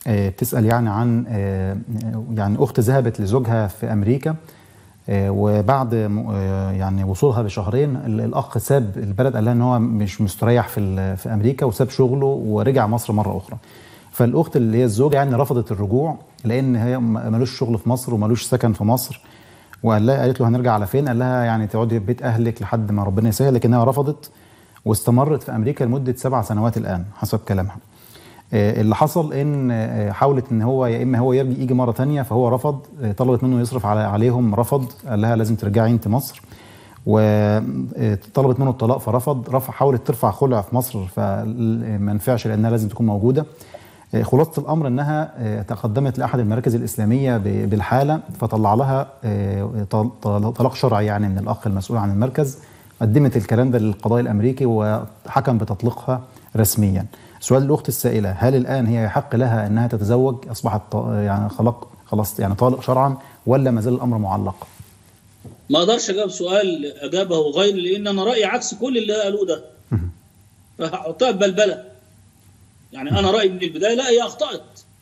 آه، بتسال يعني عن آه، يعني اخت ذهبت لزوجها في امريكا آه، وبعد م- آه، يعني وصولها بشهرين ال- الاخ ساب البلد قال لها ان هو مش مستريح في ال- في امريكا وساب شغله ورجع مصر مره اخرى فالاخت اللي هي الزوجه يعني رفضت الرجوع لان هي م- ملوش شغل في مصر وملوش سكن في مصر وقال لها قالت له هنرجع على فين قال لها يعني تقعدي في بيت اهلك لحد ما ربنا يسهل لكنها رفضت واستمرت في امريكا لمده سبع سنوات الان حسب كلامها آه، اللي حصل ان آه، حاولت ان هو يا اما هو يجي يجي مره تانية فهو رفض آه، طلبت منه يصرف على عليهم رفض قال لها لازم ترجعي انت مصر وطلبت منه الطلاق فرفض رفع حاولت ترفع خلع في مصر فما نفعش لانها لازم تكون موجوده آه، خلاصه الامر انها آه، تقدمت لاحد المراكز الاسلاميه ب- بالحاله فطلع لها آه، طل- طل- طلاق شرعي يعني من الاخ المسؤول عن المركز قدمت الكلام ده للقضاء الامريكي وحكم بتطليقها رسميا سؤال الاخت السائله هل الان هي يحق لها انها تتزوج اصبحت ط- يعني خلق خلاص يعني طالق شرعا ولا ما زال الامر معلق ما اقدرش اجاوب سؤال اجابه غير لان انا رايي عكس كل اللي قالوه ده فهحطها في بلبله يعني انا رايي من البدايه لا هي اخطات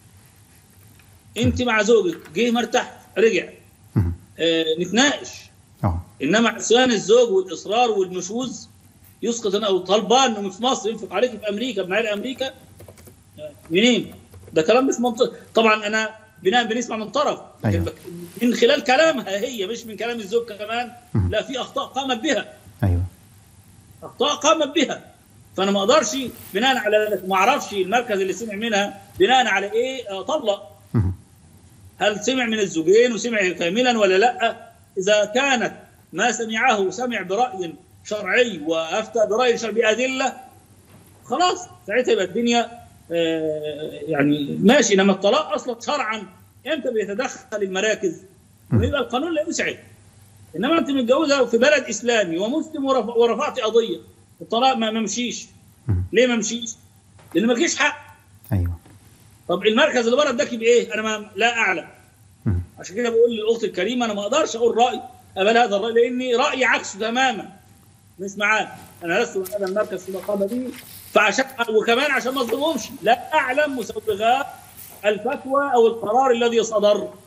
انت مع زوجك جه مرتاح رجع آه نتناقش اه انما عصيان الزوج والاصرار والنشوذ يسقط انا طلبان انه في مصر ينفق عليك في امريكا بمعايير امريكا آه، منين؟ ده كلام مش منطقي طبعا انا بناء بنسمع من طرف لكن أيوة. بك- من خلال كلامها هي مش من كلام الزوج كمان لا في اخطاء قامت بها ايوه اخطاء قامت بها فانا ما اقدرش بناء على ما اعرفش المركز اللي سمع منها بناء على ايه آه، طلق مهم. هل سمع من الزوجين وسمع كاملا ولا لا اذا كانت ما سمعه سمع براي شرعي وافتى براي شرعي بادله خلاص ساعتها يبقى الدنيا آه، يعني ماشي انما الطلاق اصلا شرعا امتى بيتدخل المراكز ويبقى القانون لا يسعد انما انت متجوزه في بلد اسلامي ومسلم ورف- ورفعت قضيه الطلاق ما ما مشيش مم. ليه ما مشيش؟ لان ما فيش حق ايوه طب المركز اللي بره اداكي بايه؟ انا ما لا اعلم مم. عشان كده بقول للاخت الكريمه انا ما اقدرش اقول راي قبل هذا الراي لاني رايي عكسه تماما مش معاه انا لست من هذا المركز في المقامه دي فعشان وكمان عشان ما اظلمهمش لا اعلم مسوغات الفتوى او القرار الذي صدر